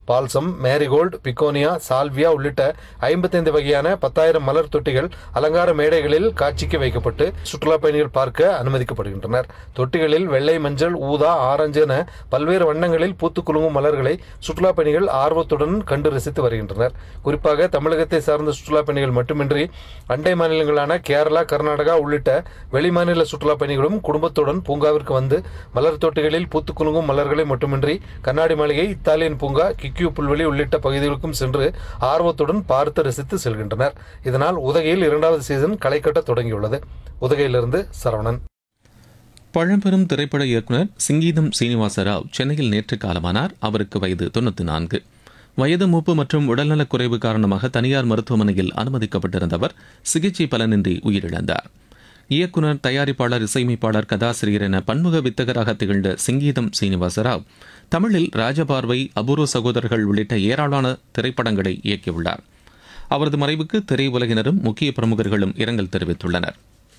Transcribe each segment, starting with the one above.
balsam marigold begonia salvia உள்ளிட்ட ஐம்பத்தைந்து வகையான பத்தாயிரம் மலர் தொட்டிகள் அலங்கார மேடைகளில் காட்சிக்கு வைக்கப்பட்டு சுற்றுலா பயணிகள் பார்க்க அனுமதிக்கப்படுகின்றனர் தொட்டிகளில் வெள்ளை மஞ்சள் ஊதா ஆரஞ்சு என பல்வேறு வண்ணங்களில் பூத்து குலுங்கும் மலர்களை சுற்றுலா பயணிகள் ஆர்வத்துடன் கண்டு ரசித்து வருகின்றனர் குறிப்பாக தமிழகத்தை சார்ந்த சுற்றுலா பயணிகள் மட்டுமின்றி அண்டை மாநிலங்களான கேரளா கர்நாடகா உள்ளிட்ட வெளிமாநில சுற்றுலா பயணிகளும் குடும்பத்துடன் பூங்காவிற்கு வந்து மலர் தொட்டிகளில் பூத்து குலுங்கும் மலர்களை மட்டுமின்றி கண்ணாடி மாளிகை இத்தாலியன் பூங்கா கிக்கியூ புல்வெளி உள்ளிட்ட பகுதிகளுக்கும் சென்று ஆர்வத்துடன் பார்த்து ரசித்து செல்கின்றனர் இதனால் உதகையில் இரண்டாவது சீசன் களை கட்ட தொடங்கியுள்ளது உதகையிலிருந்து சரவணன் பழம்பெரும் திரைப்பட இயக்குனர் சிங்கீதம் சீனிவாச ராவ் சென்னையில் நேற்று காலமானார் அவருக்கு வயது தொண்ணூற்றி நான்கு வயது மூப்பு மற்றும் உடல்நலக் குறைவு காரணமாக தனியார் மருத்துவமனையில் அனுமதிக்கப்பட்டிருந்த அவர் சிகிச்சை பலனின்றி உயிரிழந்தார் இயக்குனர் தயாரிப்பாளர் இசையமைப்பாளர் கதாசிரியர் என பன்முக வித்தகராக திகழ்ந்த சிங்கீதம் சீனிவாச ராவ் தமிழில் ராஜபார்வை அபூர்வ சகோதரர்கள் உள்ளிட்ட ஏராளமான திரைப்படங்களை இயக்கியுள்ளார் அவரது மறைவுக்கு திரையுலகினரும் முக்கிய பிரமுகர்களும் இரங்கல் தெரிவித்துள்ளனர்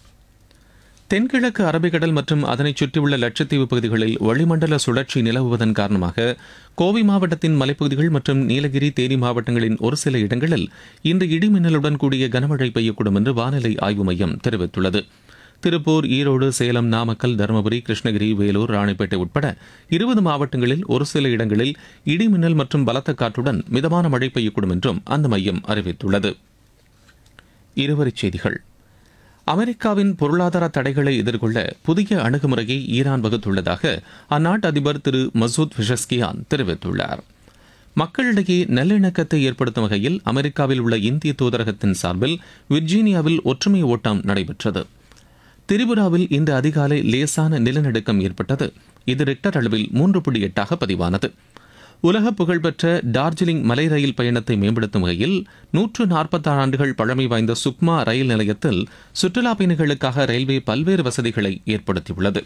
தென்கிழக்கு அரபிக்கடல் மற்றும் அதனைச் சுற்றியுள்ள லட்சத்தீவு பகுதிகளில் வளிமண்டல சுழற்சி நிலவுவதன் காரணமாக கோவை மாவட்டத்தின் மலைப்பகுதிகள் மற்றும் நீலகிரி தேனி மாவட்டங்களின் ஒரு சில இடங்களில் இன்று இடிமின்னலுடன் கூடிய கனமழை பெய்யக்கூடும் என்று வானிலை ஆய்வு மையம் தெரிவித்துள்ளது திருப்பூர் ஈரோடு சேலம் நாமக்கல் தருமபுரி கிருஷ்ணகிரி வேலூர் ராணிப்பேட்டை உட்பட இருபது மாவட்டங்களில் ஒரு சில இடங்களில் இடிமின்னல் மற்றும் பலத்த காற்றுடன் மிதமான மழை பெய்யக்கூடும் என்றும் அந்த மையம் அறிவித்துள்ளது இருவரிச் செய்திகள் அமெரிக்காவின் பொருளாதார தடைகளை எதிர்கொள்ள புதிய அணுகுமுறையை ஈரான் வகுத்துள்ளதாக அந்நாட்டு அதிபர் திரு மசூத் பிஷஸ்கியான் தெரிவித்துள்ளார் மக்களிடையே நல்லிணக்கத்தை ஏற்படுத்தும் வகையில் அமெரிக்காவில் உள்ள இந்திய தூதரகத்தின் சார்பில் விர்ஜீனியாவில் ஒற்றுமை ஓட்டம் நடைபெற்றது திரிபுராவில் இந்த அதிகாலை லேசான நிலநடுக்கம் ஏற்பட்டது இது ரிக்டர் அளவில் மூன்று புள்ளி எட்டாக பதிவானது உலக புகழ்பெற்ற டார்ஜிலிங் மலை ரயில் பயணத்தை மேம்படுத்தும் வகையில் நூற்று நாற்பத்தாறு ஆண்டுகள் பழமை வாய்ந்த சுக்மா ரயில் நிலையத்தில் சுற்றுலா பயணிகளுக்காக ரயில்வே பல்வேறு வசதிகளை ஏற்படுத்தியுள்ளது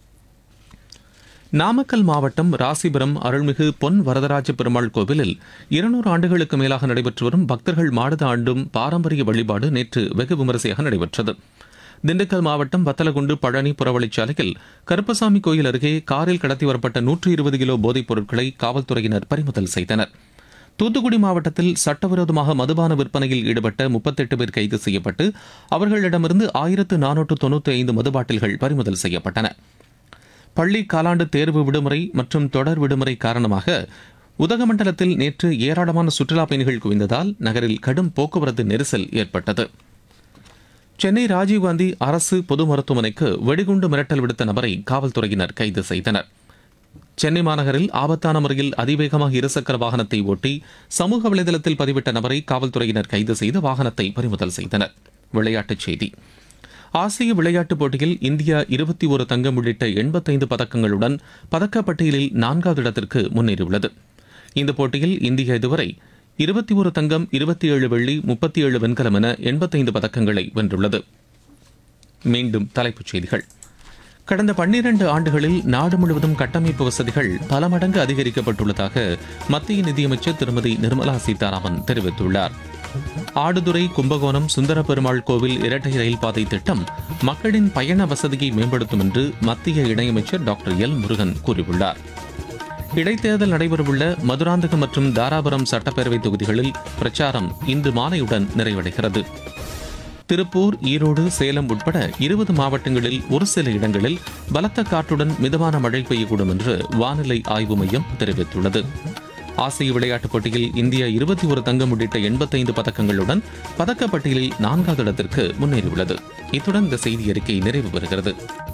நாமக்கல் மாவட்டம் ராசிபுரம் அருள்மிகு பொன் வரதராஜ பெருமாள் கோவிலில் இருநூறு ஆண்டுகளுக்கு மேலாக நடைபெற்று வரும் பக்தர்கள் மாடுத ஆண்டும் பாரம்பரிய வழிபாடு நேற்று வெகு விமரிசையாக நடைபெற்றது திண்டுக்கல் மாவட்டம் வத்தலகுண்டு பழனி புறவழிச்சாலையில் கருப்பசாமி கோயில் அருகே காரில் கடத்தி வரப்பட்ட நூற்று இருபது கிலோ போதைப் பொருட்களை காவல்துறையினர் பறிமுதல் செய்தனர் தூத்துக்குடி மாவட்டத்தில் சட்டவிரோதமாக மதுபான விற்பனையில் ஈடுபட்ட முப்பத்தெட்டு பேர் கைது செய்யப்பட்டு அவர்களிடமிருந்து ஆயிரத்து நானூற்று தொண்ணூற்றி ஐந்து மது பாட்டில்கள் பறிமுதல் செய்யப்பட்டன பள்ளி காலாண்டு தேர்வு விடுமுறை மற்றும் தொடர் விடுமுறை காரணமாக உதகமண்டலத்தில் நேற்று ஏராளமான சுற்றுலா பயணிகள் குவிந்ததால் நகரில் கடும் போக்குவரத்து நெரிசல் ஏற்பட்டது சென்னை ராஜீவ்காந்தி அரசு பொது மருத்துவமனைக்கு வெடிகுண்டு மிரட்டல் விடுத்த நபரை காவல்துறையினர் கைது செய்தனர் சென்னை மாநகரில் ஆபத்தான முறையில் அதிவேகமாக இருசக்கர வாகனத்தை ஓட்டி சமூக வலைதளத்தில் பதிவிட்ட நபரை காவல்துறையினர் கைது செய்து வாகனத்தை பறிமுதல் செய்தனர் விளையாட்டுச் செய்தி ஆசிய விளையாட்டுப் போட்டியில் இந்தியா இருபத்தி ஒரு தங்கம் உள்ளிட்ட எண்பத்தைந்து பதக்கங்களுடன் பதக்கப்பட்டியலில் நான்காவது இடத்திற்கு முன்னேறியுள்ளது இந்த போட்டியில் இந்தியா இதுவரை இருபத்தி ஒரு தங்கம் இருபத்தி ஏழு வெள்ளி முப்பத்தி ஏழு வெண்கலம் என எண்பத்தைந்து பதக்கங்களை வென்றுள்ளது மீண்டும் தலைப்புச் செய்திகள் கடந்த பன்னிரண்டு ஆண்டுகளில் நாடு முழுவதும் கட்டமைப்பு வசதிகள் பல மடங்கு அதிகரிக்கப்பட்டுள்ளதாக மத்திய நிதியமைச்சர் திருமதி நிர்மலா சீதாராமன் தெரிவித்துள்ளார் ஆடுதுறை கும்பகோணம் சுந்தர பெருமாள் கோவில் இரட்டை ரயில் பாதை திட்டம் மக்களின் பயண வசதியை மேம்படுத்தும் என்று மத்திய இணையமைச்சர் டாக்டர் எல் முருகன் கூறியுள்ளார் இடைத்தேர்தல் நடைபெறவுள்ள மதுராந்தகம் மற்றும் தாராபுரம் சட்டப்பேரவை தொகுதிகளில் பிரச்சாரம் இன்று மாலையுடன் நிறைவடைகிறது திருப்பூர் ஈரோடு சேலம் உட்பட இருபது மாவட்டங்களில் ஒரு சில இடங்களில் பலத்த காற்றுடன் மிதமான மழை பெய்யக்கூடும் என்று வானிலை ஆய்வு மையம் தெரிவித்துள்ளது ஆசிய விளையாட்டுப் போட்டியில் இந்தியா இருபத்தி ஒரு தங்கம் உள்ளிட்ட எண்பத்தைந்து பதக்கங்களுடன் பதக்கப்பட்டியலில் நான்காவது இடத்திற்கு முன்னேறியுள்ளது இத்துடன் இந்த செய்தி அறிக்கை நிறைவு பெறுகிறது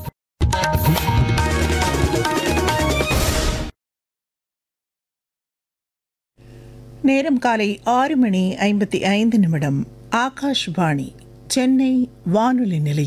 நேரம் காலை ஆறு மணி ஐம்பத்தி ஐந்து நிமிடம் ஆகாஷ்வாணி சென்னை வானொலி நிலையம்